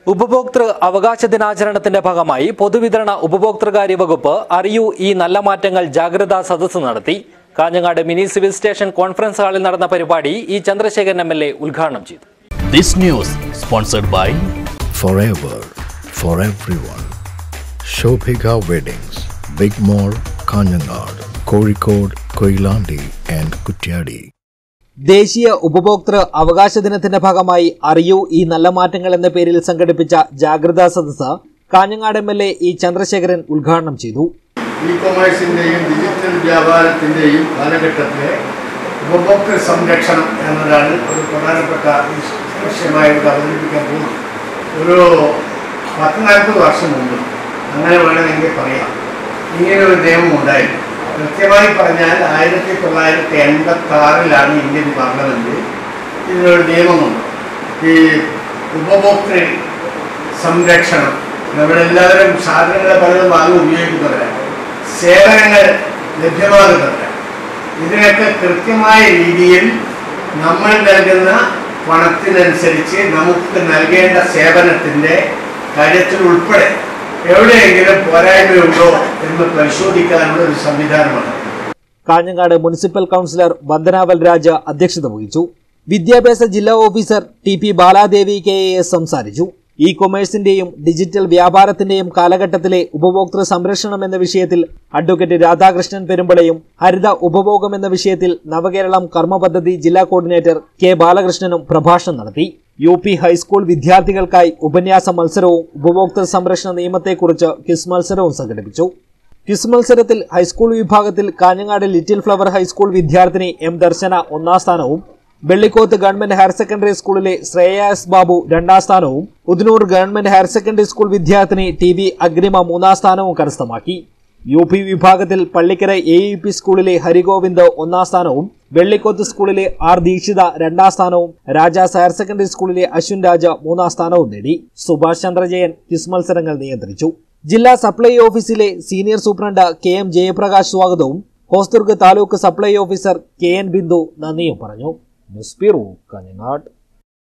ഉപഭോക്തൃ അവകാശ ദിനാചരണത്തിന്റെ ഭാഗമായി പൊതുവിതരണ ഉപഭോക്തൃകാര്യ വകുപ്പ് അറിയൂ ഈ നല്ല മാറ്റങ്ങൾ ജാഗ്രതാ സദസ്സ് നടത്തി Kanhangad mini civil station conference ഹാളിൽ നടന്ന പരിപാടി E Chandrasekharan M L A ഉദ്ഘാടനം ചെയ്തു This news sponsored by forever for everyone. Shobhika Weddings, Big Mall, Kanyanad, Kozhikode, Koilandi and Kutyadi. ദേശീയ ഉപഭോക്തൃ അവകാശ ദിനത്തിന്റെ ഭാഗമായി അറിയൂ ഈ നല്ല മാറ്റങ്ങൾ എന്ന പേരിൽ സംഘടിപ്പിച്ച ജാഗ്രതാ സദസ്സ് Kanhangad M L A E Chandrasekharan ഉദ്ഘാടനം ചെയ്തു ഇ കൊമേഴ്സിൻ്റെയും ഡിജിറ്റൽ വ്യാപാരത്തിൻ്റെയും കാലഘട്ടത്തിലെ ഉപഭോക്തൃ സംരക്ഷണം എന്നതാണ് ഒരു പ്രധാനപ്പെട്ട വിഷയമായി ഇവിടെ അവതരിപ്പിക്കാൻ പോകുന്നത് ഒരു പത്ത് നാൽപ്പത് വർഷം മുമ്പ് അങ്ങനെ വേണമെങ്കിൽ പറയാം ഇങ്ങനെ ഒരു നിയമം ഉണ്ടായിരുന്നു കൃത്യമായി പറഞ്ഞാൽ ആയിരത്തി തൊള്ളായിരത്തി എൺപത്തി ആറിലാണ് ഇന്ത്യൻ പാർലമെൻറ്റ് ഇതിനൊരു നിയമമുണ്ട് ഈ ഉപഭോക്തൃ സംരക്ഷണം നമ്മളെല്ലാവരും സാധനങ്ങൾ പലതും വാങ്ങി ഉപയോഗിക്കുന്നവരാണ് സേവനങ്ങൾ ലഭ്യമാകുന്നവരാണ് ഇതിനൊക്കെ കൃത്യമായ രീതിയിൽ നമ്മൾ നൽകുന്ന പണത്തിനനുസരിച്ച് നമുക്ക് നൽകേണ്ട സേവനത്തിൻ്റെ കാര്യത്തിൽ ഉൾപ്പെടെ എവിടെയെങ്കിലും പോരായ്മയുണ്ടോ എന്ന് പരിശോധിക്കാനുള്ള ഒരു സംവിധാനമാണ് കാഞ്ഞങ്ങാട് മുനിസിപ്പൽ കൗൺസിലർ വന്ദനാവൽ രാജ അധ്യക്ഷത വഹിച്ചു വിദ്യാഭ്യാസ ജില്ലാ officer T P Baladevi K A S സംസാരിച്ചു ഇ കൊമേഴ്സിന്റെയും ഡിജിറ്റൽ വ്യാപാരത്തിന്റെയും കാലഘട്ടത്തിലെ ഉപഭോക്തൃ സംരക്ഷണം എന്ന വിഷയത്തിൽ അഡ്വക്കേറ്റ് രാധാകൃഷ്ണൻ പെരുമ്പളയും ഹരിത ഉപഭോഗം എന്ന വിഷയത്തിൽ നവകേരളം കർമ്മ പദ്ധതി ജില്ലാ കോർഡിനേറ്റർ കെ ബാലകൃഷ്ണനും പ്രഭാഷണം നടത്തി യു പി ഹൈസ്കൂൾ വിദ്യാർത്ഥികൾക്കായി ഉപന്യാസ മത്സരവും ഉപഭോക്തൃ സംരക്ഷണ നിയമത്തെക്കുറിച്ച് ക്വിസ് മത്സരവും സംഘടിപ്പിച്ചു ക്വിസ് മത്സരത്തിൽ ഹൈസ്കൂൾ വിഭാഗത്തിൽ കാഞ്ഞങ്ങാട് ലിറ്റിൽ ഫ്ലവർ ഹൈസ്കൂൾ വിദ്യാർത്ഥിനി എം ദർശന ഒന്നാം സ്ഥാനവും വെള്ളിക്കോത്ത് ഗവൺമെന്റ് ഹയർ സെക്കൻഡറി സ്കൂളിലെ ശ്രേയ എസ് ബാബു രണ്ടാം സ്ഥാനവും Udanoor government higher secondary school വിദ്യാർത്ഥിനി ടി വി അഗ്രിമ മൂന്നാം സ്ഥാനവും കരസ്ഥമാക്കി യു പി വിഭാഗത്തിൽ പള്ളിക്കര എ യു പി സ്കൂളിലെ ഹരിഗോവിന്ദ് ഒന്നാം സ്ഥാനവും വെള്ളിക്കോത്ത് സ്കൂളിലെ ആർ ദീക്ഷിത രണ്ടാം സ്ഥാനവും രാജാസ് ഹയർ സെക്കൻഡറി സ്കൂളിലെ അശ്വിൻ രാജ മൂന്നാം സ്ഥാനവും നേടി സുഭാഷ് ചന്ദ്രജയൻ ക്വിസ് മത്സരങ്ങൾ നിയന്ത്രിച്ചു ജില്ലാ സപ്ലൈ ഓഫീസിലെ senior superintendent K M Jayaprakash സ്വാഗതവും Hosdurg taluk supply officer K N Bindu നന്ദിയും പറഞ്ഞു ന്യൂസ് ബ്യൂറോ കാഞ്ഞങ്ങാട്